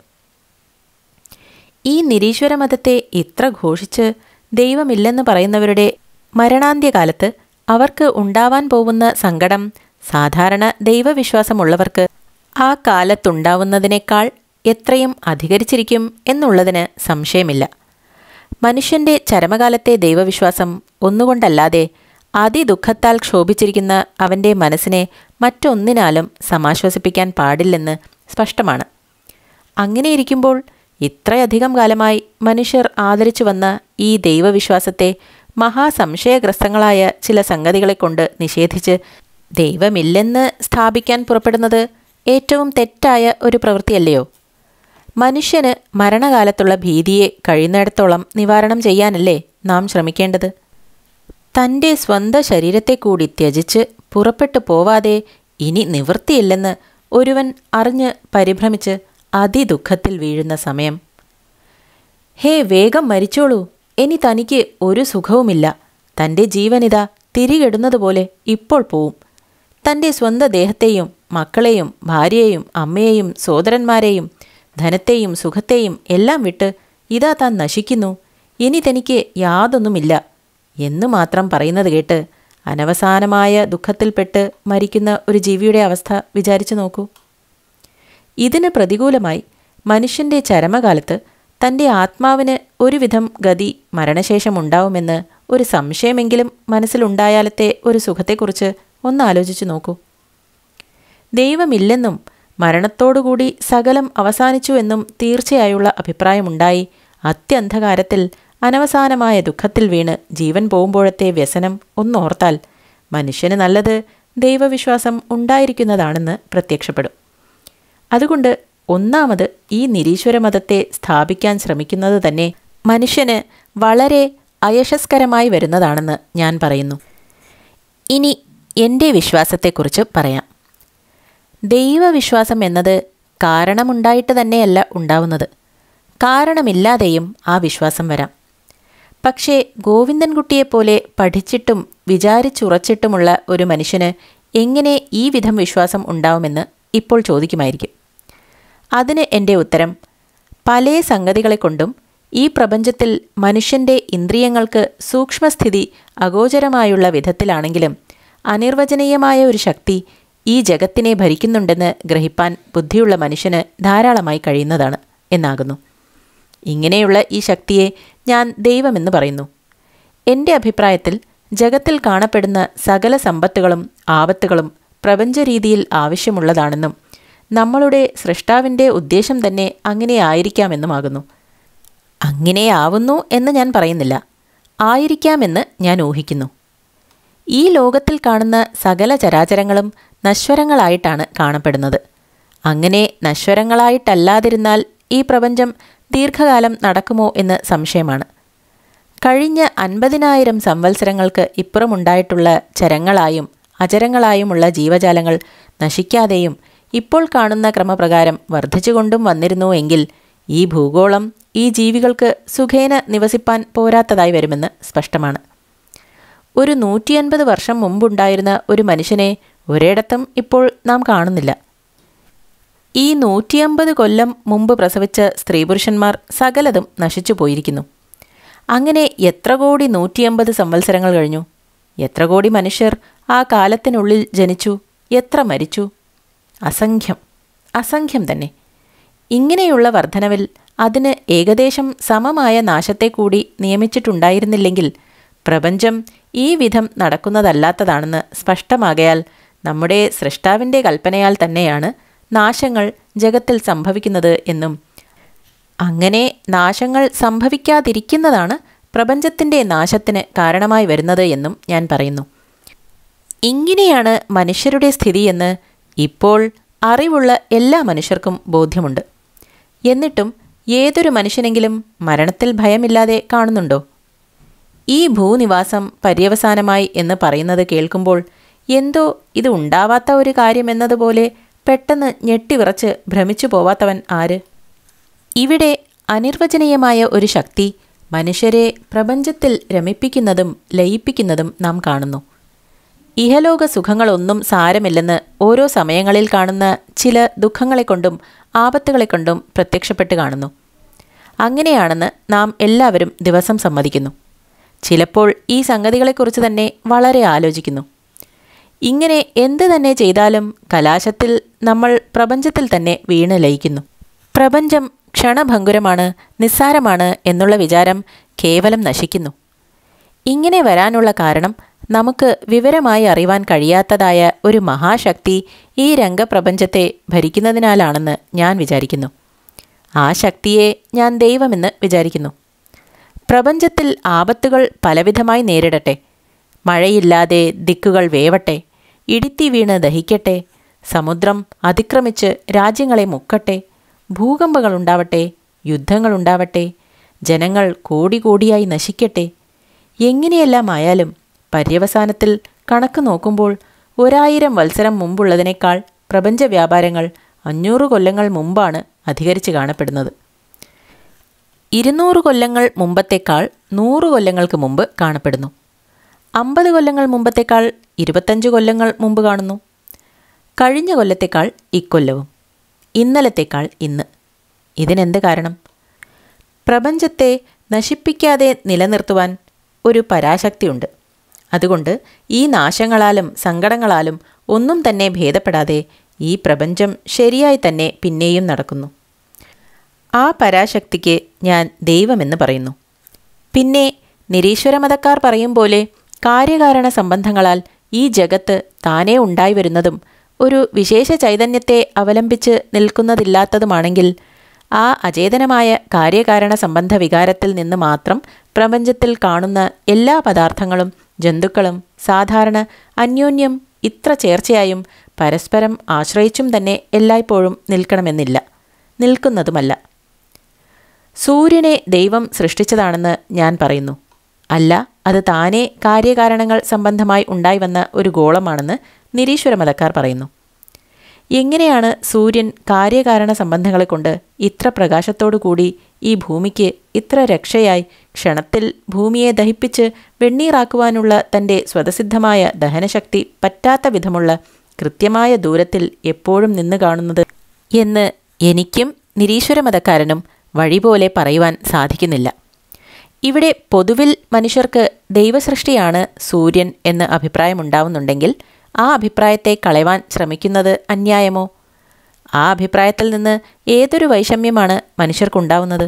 ഈ നിരീശ്വര മതത്തെ ഇത്ര ഘോഷിച്ച് ദൈവമില്ലെന്ന് പറയുന്നവരുടെ മരണാന്ത്യകാലത്ത് അവർക്ക് ഉണ്ടാവാൻ പോകുന്ന സങ്കടം സാധാരണ ദൈവവിശ്വാസമുള്ളവർക്ക് ആ കാലത്തുണ്ടാവുന്നതിനേക്കാൾ എത്രയും അധികരിച്ചിരിക്കും എന്നുള്ളതിന് സംശയമില്ല മനുഷ്യന്റെ ചരമകാലത്തെ ദൈവവിശ്വാസം ഒന്നുകൊണ്ടല്ലാതെ അതിദുഃഖത്താൽ ക്ഷോഭിച്ചിരിക്കുന്ന അവൻ്റെ മനസ്സിനെ മറ്റൊന്നിനാലും സമാശ്വസിപ്പിക്കാൻ പാടില്ലെന്ന് സ്പഷ്ടമാണ് അങ്ങനെയിരിക്കുമ്പോൾ ഇത്രയധികം കാലമായി മനുഷ്യർ ആദരിച്ചു വന്ന ഈ ദൈവവിശ്വാസത്തെ മഹാസംശയഗ്രസ്തങ്ങളായ ചില സംഗതികളെ കൊണ്ട് നിഷേധിച്ച് ദൈവമില്ലെന്ന് സ്ഥാപിക്കാൻ പുറപ്പെടുന്നത് ഏറ്റവും തെറ്റായ ഒരു പ്രവൃത്തിയല്ലയോ മനുഷ്യന് മരണകാലത്തുള്ള ഭീതിയെ കഴിയുന്നിടത്തോളം നിവാരണം ചെയ്യാനല്ലേ നാം ശ്രമിക്കേണ്ടത് തൻ്റെ സ്വന്തം ശരീരത്തെ കൂടി ത്യജിച്ച് പുറപ്പെട്ടു പോവാതെ ഇനി നിവൃത്തിയില്ലെന്ന് ഒരുവൻ അറിഞ്ഞ് പരിഭ്രമിച്ച് അതിദുഃഖത്തിൽ വീഴുന്ന സമയം ഹേ വേഗം മരിച്ചോളൂ ഇനി തനിക്ക് ഒരു സുഖവുമില്ല തൻ്റെ ജീവനിത തിരികെടുന്നതുപോലെ ഇപ്പോൾ പോവും തൻ്റെ സ്വന്തം ദേഹത്തെയും മക്കളെയും ഭാര്യയെയും അമ്മയെയും സോദരന്മാരെയും ധനത്തെയും സുഖത്തെയും എല്ലാം വിട്ട് ഇതാ താൻ നശിക്കുന്നു ഇനി തനിക്ക് യാതൊന്നുമില്ല എന്ന് മാത്രം പറയുന്നത് കേട്ട് അനവസാനമായ ദുഃഖത്തിൽപ്പെട്ട് മരിക്കുന്ന ഒരു ജീവിയുടെ അവസ്ഥ വിചാരിച്ചു നോക്കൂ ഇതിന് പ്രതികൂലമായി മനുഷ്യന്റെ ചരമകാലത്ത് തൻ്റെ ആത്മാവിന് ഒരുവിധം ഗതി മരണശേഷം ഉണ്ടാവുമെന്ന് ഒരു സംശയമെങ്കിലും മനസ്സിലുണ്ടായാലത്തെ ഒരു സുഖത്തെക്കുറിച്ച് ഒന്ന് ആലോചിച്ചു നോക്കൂ ദൈവമില്ലെന്നും മരണത്തോടുകൂടി സകലം അവസാനിച്ചു എന്നും തീർച്ചയായുള്ള അഭിപ്രായമുണ്ടായി അത്യന്ധകാരത്തിൽ അനവസാനമായ ദുഃഖത്തിൽ വീണ് ജീവൻ പോകുമ്പോഴത്തെ വ്യസനം ഒന്നോർത്താൽ മനുഷ്യന് നല്ലത് ദൈവവിശ്വാസം ഉണ്ടായിരിക്കുന്നതാണെന്ന് പ്രത്യക്ഷപ്പെടും അതുകൊണ്ട് ഒന്നാമത് ഈ നിരീശ്വര മതത്തെ സ്ഥാപിക്കാൻ ശ്രമിക്കുന്നത് തന്നെ മനുഷ്യന് വളരെ അയശസ്കരമായി വരുന്നതാണെന്ന് ഞാൻ പറയുന്നു ഇനി എൻ്റെ വിശ്വാസത്തെക്കുറിച്ച് പറയാം ദൈവവിശ്വാസം എന്നത് കാരണമുണ്ടായിട്ട് തന്നെയല്ല ഉണ്ടാവുന്നത് കാരണമില്ലാതെയും ആ വിശ്വാസം വരാം പക്ഷേ ഗോവിന്ദൻകുട്ടിയെപ്പോലെ പഠിച്ചിട്ടും വിചാരിച്ചുറച്ചിട്ടുമുള്ള ഒരു മനുഷ്യന് എങ്ങനെ ഈ വിധം വിശ്വാസം ഉണ്ടാവുമെന്ന് ഇപ്പോൾ ചോദിക്കുമായിരിക്കും അതിന് എൻ്റെ ഉത്തരം പല സംഗതികളെ കൊണ്ടും ഈ പ്രപഞ്ചത്തിൽ മനുഷ്യൻ്റെ ഇന്ദ്രിയങ്ങൾക്ക് സൂക്ഷ്മസ്ഥിതി അഗോചരമായുള്ള വിധത്തിലാണെങ്കിലും അനിർവചനീയമായ ഒരു ശക്തി ഈ ജഗത്തിനെ ഭരിക്കുന്നുണ്ടെന്ന് ഗ്രഹിപ്പാൻ ബുദ്ധിയുള്ള മനുഷ്യന് ധാരാളമായി കഴിയുന്നതാണ് എന്നാകുന്നു ഇങ്ങനെയുള്ള ഈ ശക്തിയെ ഞാൻ ദൈവമെന്ന് പറയുന്നു എൻ്റെ അഭിപ്രായത്തിൽ ജഗത്തിൽ കാണപ്പെടുന്ന സകല സമ്പത്തുകളും ആപത്തുകളും പ്രപഞ്ചരീതിയിൽ ആവശ്യമുള്ളതാണെന്നും നമ്മളുടെ സൃഷ്ടാവിൻ്റെ ഉദ്ദേശം തന്നെ അങ്ങനെ ആയിരിക്കാമെന്നുമാകുന്നു അങ്ങനെയാവുന്നു എന്ന് ഞാൻ പറയുന്നില്ല ആയിരിക്കാമെന്ന് ഞാൻ ഊഹിക്കുന്നു ഈ ലോകത്തിൽ കാണുന്ന സകല ചരാചരങ്ങളും നശ്വരങ്ങളായിട്ടാണ് കാണപ്പെടുന്നത് അങ്ങനെ നശ്വരങ്ങളായിട്ടല്ലാതിരുന്നാൽ ഈ പ്രപഞ്ചം ദീർഘകാലം നടക്കുമോ എന്ന് സംശയമാണ് കഴിഞ്ഞ അൻപതിനായിരം സംവത്സരങ്ങൾക്ക് ഇപ്പുറമുണ്ടായിട്ടുള്ള ചരങ്ങളായും അചരങ്ങളായുമുള്ള ജീവജാലങ്ങൾ നശിക്കാതെയും ഇപ്പോൾ കാണുന്ന ക്രമപ്രകാരം വർദ്ധിച്ചുകൊണ്ടും വന്നിരുന്നു എങ്കിൽ ഈ ഭൂഗോളം ഈ ജീവികൾക്ക് സുഖേന നിവസിപ്പാൻ പോരാത്തതായി വരുമെന്ന് സ്പഷ്ടമാണ് ഒരു നൂറ്റിയൻപത് വർഷം മുമ്പുണ്ടായിരുന്ന ഒരു മനുഷ്യനെ ഒരിടത്തും ഇപ്പോൾ നാം കാണുന്നില്ല ഈ നൂറ്റിയമ്പത് കൊല്ലം മുമ്പ് പ്രസവിച്ച സ്ത്രീപുരുഷന്മാർ സകലതും നശിച്ചു പോയിരിക്കുന്നു അങ്ങനെ എത്ര കോടി നൂറ്റിയമ്പത് സംവത്സരങ്ങൾ കഴിഞ്ഞു എത്ര കോടി മനുഷ്യർ ആ കാലത്തിനുള്ളിൽ ജനിച്ചു എത്ര മരിച്ചു അസംഖ്യം അസംഖ്യം തന്നെ ഇങ്ങനെയുള്ള വർധനവിൽ അതിന് ഏകദേശം സമമായ നാശത്തെ കൂടി നിയമിച്ചിട്ടുണ്ടായിരുന്നില്ലെങ്കിൽ പ്രപഞ്ചം ഈ വിധം നടക്കുന്നതല്ലാത്തതാണെന്ന് സ്പഷ്ടമാകയാൽ നമ്മുടെ സൃഷ്ടാവിൻ്റെ കൽപ്പനയാൽ തന്നെയാണ് നാശങ്ങൾ ജഗത്തിൽ സംഭവിക്കുന്നത് എന്നും അങ്ങനെ നാശങ്ങൾ സംഭവിക്കാതിരിക്കുന്നതാണ് പ്രപഞ്ചത്തിൻ്റെ നാശത്തിന് കാരണമായി വരുന്നത് എന്നും ഞാൻ പറയുന്നു ഇങ്ങനെയാണ് മനുഷ്യരുടെ സ്ഥിതിയെന്ന് ഇപ്പോൾ അറിവുള്ള എല്ലാ മനുഷ്യർക്കും ബോധ്യമുണ്ട് എന്നിട്ടും ഏതൊരു മനുഷ്യനെങ്കിലും മരണത്തിൽ ഭയമില്ലാതെ കാണുന്നുണ്ടോ ഈ ഭൂനിവാസം പര്യവസാനമായി എന്ന് പറയുന്നത് കേൾക്കുമ്പോൾ എന്തോ ഇത് ഉണ്ടാവാത്ത ഒരു കാര്യമെന്നതുപോലെ പെട്ടെന്ന് ഞെട്ടിവിറച്ച് ഭ്രമിച്ചു പോവാത്തവൻ ആര് ഇവിടെ അനിർവചനീയമായ ഒരു ശക്തി മനുഷ്യരെ പ്രപഞ്ചത്തിൽ രമിപ്പിക്കുന്നതും ലയിപ്പിക്കുന്നതും നാം കാണുന്നു ഇഹലോക സുഖങ്ങളൊന്നും സാരമില്ലെന്ന് ഓരോ സമയങ്ങളിൽ കാണുന്ന ചില ദുഃഖങ്ങളെക്കൊണ്ടും ആപത്തുകളെക്കൊണ്ടും പ്രത്യക്ഷപ്പെട്ട് കാണുന്നു അങ്ങനെയാണെന്ന് നാം എല്ലാവരും ദിവസം സമ്മതിക്കുന്നു ചിലപ്പോൾ ഈ സംഗതികളെക്കുറിച്ച് തന്നെ വളരെ ആലോചിക്കുന്നു ഇങ്ങനെ എന്ത് തന്നെ ചെയ്താലും കലാശത്തിൽ നമ്മൾ പ്രപഞ്ചത്തിൽ തന്നെ വീണ് ലയിക്കുന്നു പ്രപഞ്ചം ക്ഷണഭങ്കുരമാണ് നിസ്സാരമാണ് എന്നുള്ള വിചാരം കേവലം നശിക്കുന്നു ഇങ്ങനെ വരാനുള്ള കാരണം നമുക്ക് വിവരമായി അറിവാൻ കഴിയാത്തതായ ഒരു മഹാശക്തി ഈ രംഗപ്രപഞ്ചത്തെ ഭരിക്കുന്നതിനാലാണെന്ന് ഞാൻ വിചാരിക്കുന്നു ആ ശക്തിയെ ഞാൻ ദൈവമെന്ന് വിചാരിക്കുന്നു പ്രപഞ്ചത്തിൽ ആപത്തുകൾ പലവിധമായി നേരിടട്ടെ മഴയില്ലാതെ ദിക്കുകൾ വേവട്ടെ ഇടിത്തി വീണ് ദഹിക്കട്ടെ സമുദ്രം അതിക്രമിച്ച് രാജ്യങ്ങളെ മുക്കട്ടെ ഭൂകമ്പങ്ങളുണ്ടാവട്ടെ യുദ്ധങ്ങളുണ്ടാവട്ടെ ജനങ്ങൾ കോടി കോടിയായി നശിക്കട്ടെ എങ്ങനെയെല്ലാം ആയാലും പര്യവസാനത്തിൽ കണക്ക് നോക്കുമ്പോൾ ഒരായിരം വത്സരം മുമ്പുള്ളതിനേക്കാൾ പ്രപഞ്ച വ്യാപാരങ്ങൾ അഞ്ഞൂറ് കൊല്ലങ്ങൾ മുമ്പാണ് അധികരിച്ച് കാണപ്പെടുന്നത് ഇരുന്നൂറ് കൊല്ലങ്ങൾ മുമ്പത്തേക്കാൾ നൂറ് കൊല്ലങ്ങൾക്ക് മുമ്പ് കാണപ്പെടുന്നു അമ്പത് കൊല്ലങ്ങൾ മുമ്പത്തേക്കാൾ ഇരുപത്തഞ്ച് കൊല്ലങ്ങൾ മുമ്പ് കാണുന്നു കഴിഞ്ഞ കൊല്ലത്തേക്കാൾ ഇക്കൊല്ലവും ഇന്നലത്തേക്കാൾ ഇന്ന് ഇതിനെന്ത് കാരണം പ്രപഞ്ചത്തെ നശിപ്പിക്കാതെ നിലനിർത്തുവാൻ ഒരു പരാശക്തിയുണ്ട് അതുകൊണ്ട് ഈ നാശങ്ങളാലും സങ്കടങ്ങളാലും ഒന്നും തന്നെ ഭേദപ്പെടാതെ ഈ പ്രപഞ്ചം ശരിയായി തന്നെ പിന്നെയും നടക്കുന്നു ആ പരാശക്തിക്ക് ഞാൻ ദൈവമെന്ന് പറയുന്നു പിന്നെ നിരീശ്വരമതക്കാർ പറയും പോലെ കാര്യകാരണ സംബന്ധങ്ങളാൽ ഈ ജഗത്ത് താനേ ഉണ്ടായി വരുന്നതും ഒരു വിശേഷ ചൈതന്യത്തെ അവലംബിച്ച് നിൽക്കുന്നതില്ലാത്തതുമാണെങ്കിൽ ആ അചേതനമായ കാര്യകാരണ സംബന്ധ വികാരത്തിൽ നിന്ന് മാത്രം പ്രപഞ്ചത്തിൽ കാണുന്ന എല്ലാ പദാർത്ഥങ്ങളും ജന്തുക്കളും സാധാരണ അന്യോന്യം ഇത്ര ചേർച്ചയായും പരസ്പരം ആശ്രയിച്ചും തന്നെ എല്ലായ്പ്പോഴും നിൽക്കണമെന്നില്ല നിൽക്കുന്നതുമല്ല സൂര്യനെ ദൈവം സൃഷ്ടിച്ചതാണെന്ന് ഞാൻ പറയുന്നു അല്ല അത് താനേ കാര്യകാരണങ്ങൾ സംബന്ധമായി ഉണ്ടായി വന്ന ഒരു ഗോളമാണെന്ന് നിരീശ്വരമതക്കാർ പറയുന്നു എങ്ങനെയാണ് സൂര്യൻ കാര്യകാരണ സംബന്ധങ്ങളെ കൊണ്ട് ഇത്ര പ്രകാശത്തോടു കൂടി ഈ ഭൂമിക്ക് ഇത്ര രക്ഷയായി ക്ഷണത്തിൽ ഭൂമിയെ ദഹിപ്പിച്ച് വെണ്ണീറാക്കുവാനുള്ള തൻ്റെ സ്വതസിദ്ധമായ ദഹനശക്തി പറ്റാത്ത വിധമുള്ള കൃത്യമായ ദൂരത്തിൽ എപ്പോഴും നിന്ന് കാണുന്നത് എന്ന് എനിക്കും നിരീശ്വരമതക്കാരനും വഴി പോലെ പറയുവാൻ സാധിക്കുന്നില്ല ഇവിടെ പൊതുവിൽ മനുഷ്യർക്ക് ദൈവസൃഷ്ടിയാണ് സൂര്യൻ എന്ന് അഭിപ്രായമുണ്ടാവുന്നുണ്ടെങ്കിൽ ആ അഭിപ്രായത്തെ കളയുവാൻ ശ്രമിക്കുന്നത് അന്യായമോ ആ അഭിപ്രായത്തിൽ നിന്ന് ഏതൊരു വൈഷമ്യമാണ് മനുഷ്യർക്കുണ്ടാവുന്നത്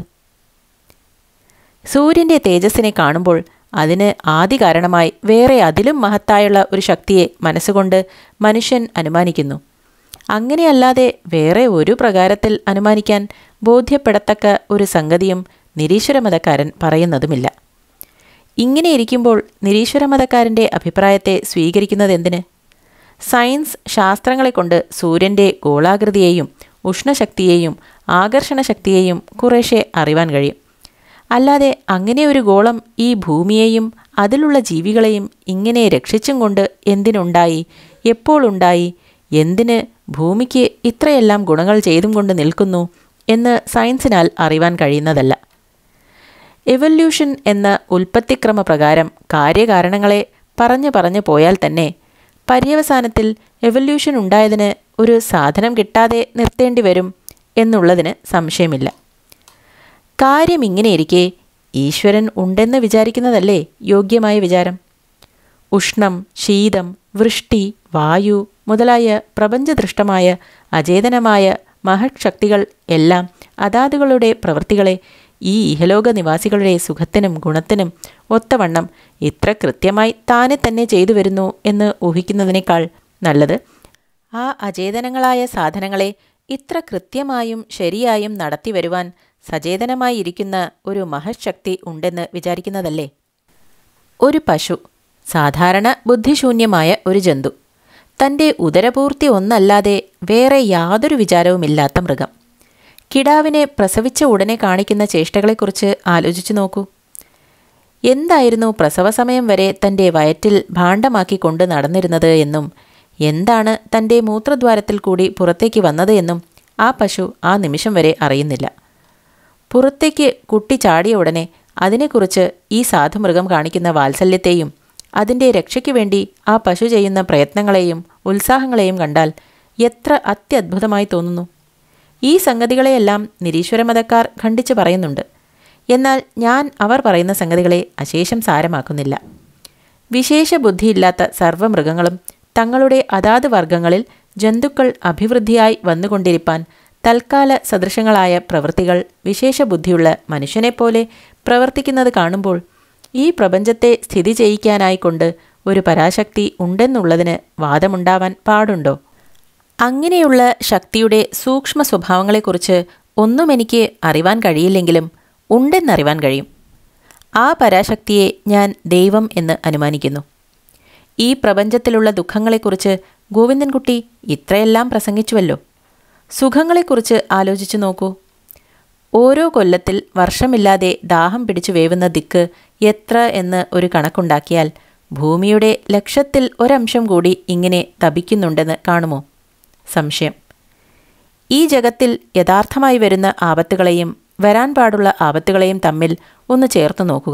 സൂര്യൻ്റെ തേജസ്സിനെ കാണുമ്പോൾ അതിന് ആദി കാരണമായി വേറെ അതിലും മഹത്തായുള്ള ഒരു ശക്തിയെ മനസ്സുകൊണ്ട് മനുഷ്യൻ അനുമാനിക്കുന്നു അങ്ങനെയല്ലാതെ വേറെ ഒരു പ്രകാരത്തിൽ അനുമാനിക്കാൻ ബോധ്യപ്പെടത്തക്ക ഒരു സംഗതിയും നിരീശ്വരമതക്കാരൻ പറയുന്നതുമില്ല ഇങ്ങനെ ഇരിക്കുമ്പോൾ നിരീശ്വരമതക്കാരൻ്റെ അഭിപ്രായത്തെ സ്വീകരിക്കുന്നത് എന്തിന് സയൻസ് ശാസ്ത്രങ്ങളെ കൊണ്ട് സൂര്യൻ്റെ ഗോളാകൃതിയെയും ഉഷ്ണശക്തിയെയും ആകർഷണശക്തിയെയും കുറേശ്ശെ അറിവാൻ കഴിയും അല്ലാതെ അങ്ങനെ ഒരു ഗോളം ഈ ഭൂമിയെയും അതിലുള്ള ജീവികളെയും ഇങ്ങനെ രക്ഷിച്ചും കൊണ്ട് എന്തിനുണ്ടായി എപ്പോൾ ഉണ്ടായി എന്തിന് ഭൂമിക്ക് ഇത്രയെല്ലാം ഗുണങ്ങൾ ചെയ്തും കൊണ്ട് നിൽക്കുന്നു എന്ന് സയൻസിനാൽ അറിവാൻ കഴിയുന്നതല്ല എവല്യൂഷൻ എന്ന ഉൽപ്പത്തിക്രമ പ്രകാരം കാര്യകാരണങ്ങളെ പറഞ്ഞു പറഞ്ഞു പോയാൽ തന്നെ പര്യവസാനത്തിൽ എവല്യൂഷൻ ഉണ്ടായതിന് ഒരു സാധനം കിട്ടാതെ നിർത്തേണ്ടി വരും എന്നുള്ളതിന് സംശയമില്ല കാര്യം ഇങ്ങനെയിരിക്കെ ഈശ്വരൻ ഉണ്ടെന്ന് വിചാരിക്കുന്നതല്ലേ യോഗ്യമായ വിചാരം ഉഷ്ണം ശീതം വൃഷ്ടി വായു മുതലായ പ്രപഞ്ചദൃഷ്ടമായ അചേതനമായ മഹത് ശക്തികൾ എല്ലാം അതാതുകളുടെ പ്രവൃത്തികളെ ഈ ഇഹലോക നിവാസികളുടെ സുഖത്തിനും ഗുണത്തിനും ഒത്തവണ്ണം ഇത്ര കൃത്യമായി താനെ തന്നെ ചെയ്തു വരുന്നു എന്ന് ഊഹിക്കുന്നതിനേക്കാൾ നല്ലത് ആ അചേതനങ്ങളായ സാധനങ്ങളെ ഇത്ര കൃത്യമായും ശരിയായും നടത്തി വരുവാൻ സചേതനമായി ഇരിക്കുന്ന ഒരു മഹശക്തി ഉണ്ടെന്ന് വിചാരിക്കുന്നതല്ലേ ഒരു പശു സാധാരണ ബുദ്ധിശൂന്യമായ ഒരു ജന്തു തൻ്റെ ഉദരപൂർത്തി ഒന്നല്ലാതെ വേറെ യാതൊരു വിചാരവുമില്ലാത്ത മൃഗം കിടാവിനെ പ്രസവിച്ച ഉടനെ കാണിക്കുന്ന ചേഷ്ടകളെക്കുറിച്ച് ആലോചിച്ചു നോക്കൂ എന്തായിരുന്നു പ്രസവ സമയം വരെ തൻ്റെ വയറ്റിൽ ഭാണ്ഡമാക്കി കൊണ്ട് നടന്നിരുന്നത് എന്നും എന്താണ് തൻ്റെ മൂത്രദ്വാരത്തിൽ കൂടി പുറത്തേക്ക് വന്നത് എന്നും ആ പശു ആ നിമിഷം വരെ അറിയുന്നില്ല പുറത്തേക്ക് കുട്ടി ചാടിയ ഉടനെ അതിനെക്കുറിച്ച് ഈ സാധുമൃഗം കാണിക്കുന്ന വാത്സല്യത്തെയും അതിൻ്റെ രക്ഷയ്ക്ക് വേണ്ടി ആ പശു ചെയ്യുന്ന പ്രയത്നങ്ങളെയും ഉത്സാഹങ്ങളെയും കണ്ടാൽ എത്ര അത്യത്ഭുതമായി തോന്നുന്നു ഈ സംഗതികളെയെല്ലാം നിരീശ്വരമതക്കാർ ഖണ്ഡിച്ചു പറയുന്നുണ്ട് എന്നാൽ ഞാൻ അവർ പറയുന്ന സംഗതികളെ അശേഷം സാരമാക്കുന്നില്ല വിശേഷ ബുദ്ധിയില്ലാത്ത സർവ്വമൃഗങ്ങളും തങ്ങളുടെ അതാത് വർഗങ്ങളിൽ ജന്തുക്കൾ അഭിവൃദ്ധിയായി വന്നുകൊണ്ടിരിപ്പാൻ തൽക്കാല സദൃശങ്ങളായ പ്രവൃത്തികൾ വിശേഷ ബുദ്ധിയുള്ള മനുഷ്യനെപ്പോലെ പ്രവർത്തിക്കുന്നത് കാണുമ്പോൾ ഈ പ്രപഞ്ചത്തെ സ്ഥിതി ചെയ്യിക്കാനായിക്കൊണ്ട് ഒരു പരാശക്തി ഉണ്ടെന്നുള്ളതിന് വാദമുണ്ടാവാൻ പാടുണ്ടോ അങ്ങനെയുള്ള ശക്തിയുടെ സൂക്ഷ്മ സ്വഭാവങ്ങളെക്കുറിച്ച് ഒന്നും എനിക്ക് അറിവാൻ കഴിയില്ലെങ്കിലും ഉണ്ടെന്നറിവാൻ കഴിയും ആ പരാശക്തിയെ ഞാൻ ദൈവം എന്ന് അനുമാനിക്കുന്നു ഈ പ്രപഞ്ചത്തിലുള്ള ദുഃഖങ്ങളെക്കുറിച്ച് ഗോവിന്ദൻകുട്ടി ഇത്രയെല്ലാം പ്രസംഗിച്ചുവല്ലോ സുഖങ്ങളെക്കുറിച്ച് ആലോചിച്ചു നോക്കൂ ഓരോ കൊല്ലത്തിൽ വർഷമില്ലാതെ ദാഹം പിടിച്ചു വേവുന്ന ദിക്ക് എത്ര എന്ന് ഒരു കണക്കുണ്ടാക്കിയാൽ ഭൂമിയുടെ ലക്ഷത്തിൽ ഒരംശം കൂടി ഇങ്ങനെ തപിക്കുന്നുണ്ടെന്ന് കാണുമോ സംശയം ഈ ജഗത്തിൽ യഥാർത്ഥമായി വരുന്ന ആപത്തുകളെയും വരാൻ പാടുള്ള ആപത്തുകളെയും തമ്മിൽ ഒന്ന് ചേർത്ത് നോക്കുക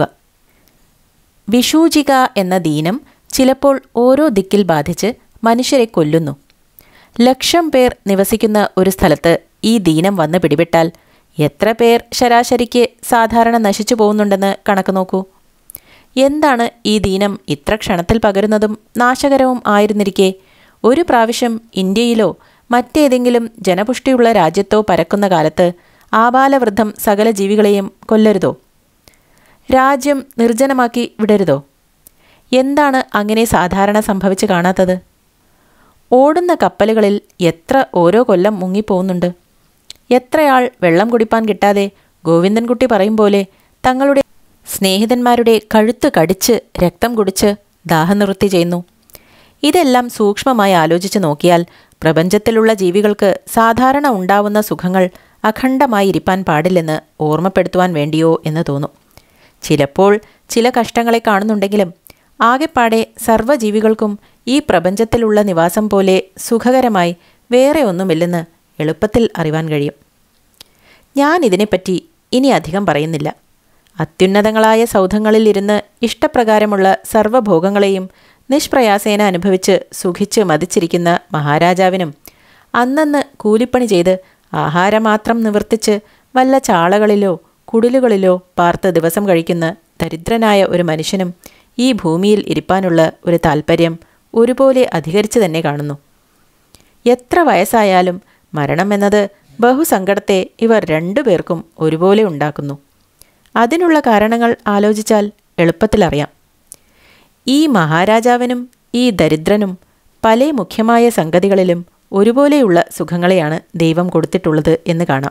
വിഷൂചിക എന്ന ദീനം ചിലപ്പോൾ ഓരോ ദിക്കിൽ ബാധിച്ച് മനുഷ്യരെ കൊല്ലുന്നു ലക്ഷം പേർ നിവസിക്കുന്ന ഒരു സ്ഥലത്ത് ഈ ദീനം വന്ന് പിടിപെട്ടാൽ എത്ര പേർ ശരാശരിക്ക് സാധാരണ നശിച്ചു പോകുന്നുണ്ടെന്ന് കണക്ക് നോക്കൂ എന്താണ് ഈ ദീനം ഇത്ര ക്ഷണത്തിൽ പകരുന്നതും നാശകരവും ആയിരുന്നിരിക്കെ ഒരു പ്രാവശ്യം ഇന്ത്യയിലോ മറ്റേതെങ്കിലും ജനപുഷ്ടിയുള്ള രാജ്യത്തോ പരക്കുന്ന കാലത്ത് ആബാലവൃദ്ധം സകല ജീവികളെയും കൊല്ലരുതോ രാജ്യം നിർജ്ജനമാക്കി വിടരുതോ എന്താണ് അങ്ങനെ സാധാരണ സംഭവിച്ച് കാണാത്തത് ഓടുന്ന കപ്പലുകളിൽ എത്ര ഓരോ കൊല്ലം മുങ്ങിപ്പോകുന്നുണ്ട് എത്രയാൾ വെള്ളം കുടിപ്പാൻ കിട്ടാതെ ഗോവിന്ദൻകുട്ടി പറയും പോലെ തങ്ങളുടെ സ്നേഹിതന്മാരുടെ കഴുത്ത് കടിച്ച് രക്തം കുടിച്ച് ദാഹനിവൃത്തി ചെയ്യുന്നു ഇതെല്ലാം സൂക്ഷ്മമായി ആലോചിച്ച് നോക്കിയാൽ പ്രപഞ്ചത്തിലുള്ള ജീവികൾക്ക് സാധാരണ ഉണ്ടാവുന്ന സുഖങ്ങൾ അഖണ്ഡമായി ഇരിപ്പാൻ പാടില്ലെന്ന് ഓർമ്മപ്പെടുത്തുവാൻ വേണ്ടിയോ എന്ന് തോന്നും ചിലപ്പോൾ ചില കഷ്ടങ്ങളെ കാണുന്നുണ്ടെങ്കിലും ആകെപ്പാടെ സർവ്വജീവികൾക്കും ഈ പ്രപഞ്ചത്തിലുള്ള നിവാസം പോലെ സുഖകരമായി വേറെ ഒന്നുമില്ലെന്ന് എളുപ്പത്തിൽ അറിവാൻ കഴിയും ഞാൻ ഇതിനെപ്പറ്റി ഇനി അധികം പറയുന്നില്ല അത്യുന്നതങ്ങളായ സൗധങ്ങളിൽ ഇരുന്ന് ഇഷ്ടപ്രകാരമുള്ള സർവ്വഭോഗങ്ങളെയും നിഷ്പ്രയാസേന അനുഭവിച്ച് സുഖിച്ച് മതിച്ചിരിക്കുന്ന മഹാരാജാവിനും അന്നന്ന് കൂലിപ്പണി ചെയ്ത് ആഹാരമാത്രം നിവർത്തിച്ച് വല്ല ചാളകളിലോ കുടിലുകളിലോ പാർത്ത് ദിവസം കഴിക്കുന്ന ദരിദ്രനായ ഒരു മനുഷ്യനും ഈ ഭൂമിയിൽ ഇരിപ്പാനുള്ള ഒരു താൽപ്പര്യം ഒരുപോലെ അധികരിച്ചു തന്നെ കാണുന്നു എത്ര വയസ്സായാലും മരണം എന്നത് ബഹുസങ്കടത്തെ ഇവർ രണ്ടുപേർക്കും ഒരുപോലെ ഉണ്ടാക്കുന്നു അതിനുള്ള കാരണങ്ങൾ ആലോചിച്ചാൽ എളുപ്പത്തിലറിയാം ഈ മഹാരാജാവിനും ഈ ദരിദ്രനും പല മുഖ്യമായ സംഗതികളിലും ഒരുപോലെയുള്ള സുഖങ്ങളെയാണ് ദൈവം കൊടുത്തിട്ടുള്ളത് എന്ന് കാണാം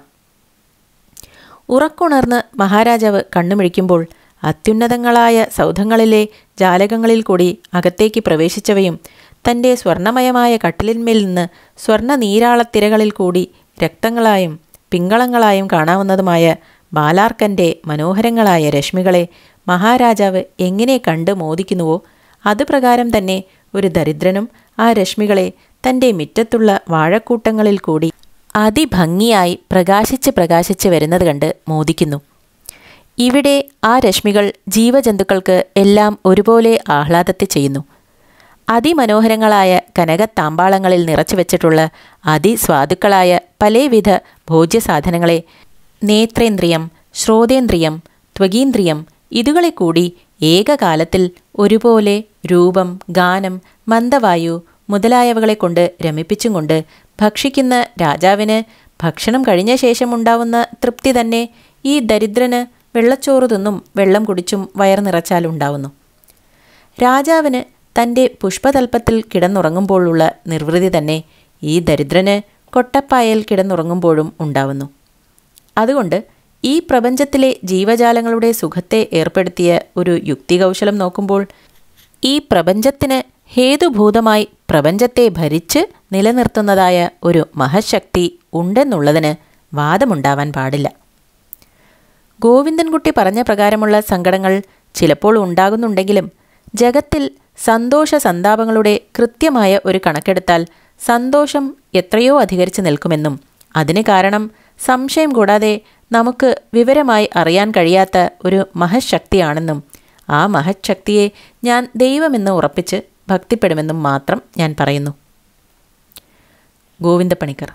ഉറക്കുണർന്ന് മഹാരാജാവ് കണ്ണുമിഴിക്കുമ്പോൾ അത്യുന്നതങ്ങളായ സൗധങ്ങളിലെ ജാലകങ്ങളിൽ കൂടി അകത്തേക്ക് പ്രവേശിച്ചവയും തൻ്റെ സ്വർണമയമായ കട്ടിലിന്മേൽ നിന്ന് സ്വർണ്ണ നീരാളത്തിരകളിൽ കൂടി രക്തങ്ങളായും പിങ്കളങ്ങളായും കാണാവുന്നതുമായ ബാലാർക്കൻ്റെ മനോഹരങ്ങളായ രശ്മികളെ മഹാരാജാവ് എങ്ങനെ കണ്ട് മോദിക്കുന്നുവോ അതുപ്രകാരം തന്നെ ഒരു ദരിദ്രനും ആ രശ്മികളെ തൻ്റെ മുറ്റത്തുള്ള വാഴക്കൂട്ടങ്ങളിൽ കൂടി അതിഭംഗിയായി പ്രകാശിച്ച് പ്രകാശിച്ച് വരുന്നത് കണ്ട് മോദിക്കുന്നു ഇവിടെ ആ രശ്മികൾ ജീവജന്തുക്കൾക്ക് എല്ലാം ഒരുപോലെ ആഹ്ലാദത്തെ ചെയ്യുന്നു അതിമനോഹരങ്ങളായ കനകത്താമ്പാളങ്ങളിൽ നിറച്ചു വെച്ചിട്ടുള്ള അതിസ്വാദുക്കളായ പലവിധ ഭോജ്യസാധനങ്ങളെ നേത്രേന്ദ്രിയം ശ്രോതേന്ദ്രിയം ത്വകീന്ദ്രിയം ഇതുകളെ കൂടി ഏകകാലത്തിൽ ഒരുപോലെ രൂപം ഗാനം മന്ദവായു മുതലായവകളെ കൊണ്ട് രമിപ്പിച്ചും കൊണ്ട് ഭക്ഷിക്കുന്ന രാജാവിന് ഭക്ഷണം കഴിഞ്ഞ ശേഷം ഉണ്ടാവുന്ന തൃപ്തി തന്നെ ഈ ദരിദ്രന് വെള്ളച്ചോറ് തിന്നും വെള്ളം കുടിച്ചും വയർ നിറച്ചാലുണ്ടാവുന്നു രാജാവിന് തൻ്റെ പുഷ്പതൽപ്പത്തിൽ കിടന്നുറങ്ങുമ്പോഴുള്ള നിർവൃതി തന്നെ ഈ ദരിദ്രന് കൊട്ടപ്പായൽ കിടന്നുറങ്ങുമ്പോഴും ഉണ്ടാവുന്നു അതുകൊണ്ട് ഈ പ്രപഞ്ചത്തിലെ ജീവജാലങ്ങളുടെ സുഖത്തെ ഏർപ്പെടുത്തിയ ഒരു യുക്തികൗശലം നോക്കുമ്പോൾ ഈ പ്രപഞ്ചത്തിന് ഹേതുഭൂതമായി പ്രപഞ്ചത്തെ ഭരിച്ച് നിലനിർത്തുന്നതായ ഒരു മഹശക്തി ഉണ്ടെന്നുള്ളതിന് വാദമുണ്ടാവാൻ പാടില്ല ഗോവിന്ദൻകുട്ടി പറഞ്ഞ പ്രകാരമുള്ള സങ്കടങ്ങൾ ചിലപ്പോൾ ഉണ്ടാകുന്നുണ്ടെങ്കിലും ജഗത്തിൽ സന്തോഷ സന്താപങ്ങളുടെ കൃത്യമായ ഒരു കണക്കെടുത്താൽ സന്തോഷം എത്രയോ അധികരിച്ച് നിൽക്കുമെന്നും അതിന് കാരണം സംശയം കൂടാതെ നമുക്ക് വിവരമായി അറിയാൻ കഴിയാത്ത ഒരു മഹശക്തിയാണെന്നും ആ മഹശക്തിയെ ഞാൻ ദൈവമെന്ന് ഉറപ്പിച്ച് ഭക്തിപ്പെടുമെന്നും മാത്രം ഞാൻ പറയുന്നു ഗോവിന്ദപ്പണിക്കർ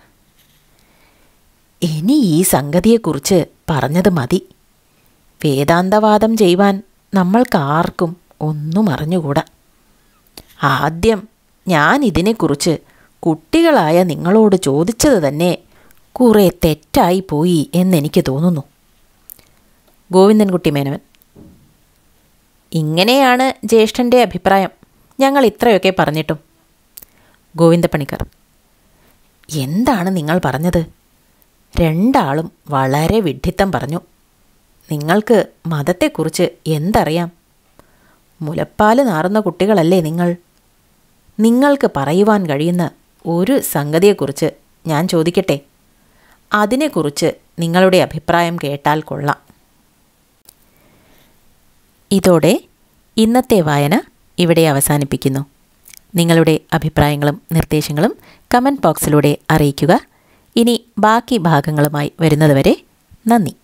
ഇനി ഈ സംഗതിയെക്കുറിച്ച് പറഞ്ഞത് മതി വേദാന്തവാദം ചെയ്യുവാൻ നമ്മൾക്കാർക്കും ഒന്നും അറിഞ്ഞുകൂടാ ആദ്യം ഞാൻ ഇതിനെക്കുറിച്ച് കുട്ടികളായ നിങ്ങളോട് ചോദിച്ചത് തന്നെ കുറേ തെറ്റായി പോയി എന്നെനിക്ക് തോന്നുന്നു ഗോവിന്ദൻകുട്ടി മേനവൻ ഇങ്ങനെയാണ് ജ്യേഷ്ഠൻ്റെ അഭിപ്രായം ഞങ്ങൾ ഇത്രയൊക്കെ പറഞ്ഞിട്ടും ഗോവിന്ദപ്പണിക്കർ എന്താണ് നിങ്ങൾ പറഞ്ഞത് രണ്ടാളും വളരെ വിഡ്ഢിത്തം പറഞ്ഞു നിങ്ങൾക്ക് മതത്തെക്കുറിച്ച് എന്തറിയാം മുലപ്പാല് നാറുന്ന കുട്ടികളല്ലേ നിങ്ങൾ നിങ്ങൾക്ക് പറയുവാൻ കഴിയുന്ന ഒരു സംഗതിയെക്കുറിച്ച് ഞാൻ ചോദിക്കട്ടെ അതിനെക്കുറിച്ച് നിങ്ങളുടെ അഭിപ്രായം കേട്ടാൽ കൊള്ളാം ഇതോടെ ഇന്നത്തെ വായന ഇവിടെ അവസാനിപ്പിക്കുന്നു നിങ്ങളുടെ അഭിപ്രായങ്ങളും നിർദ്ദേശങ്ങളും കമൻറ്റ് ബോക്സിലൂടെ അറിയിക്കുക ഇനി ബാക്കി ഭാഗങ്ങളുമായി വരുന്നതുവരെ നന്ദി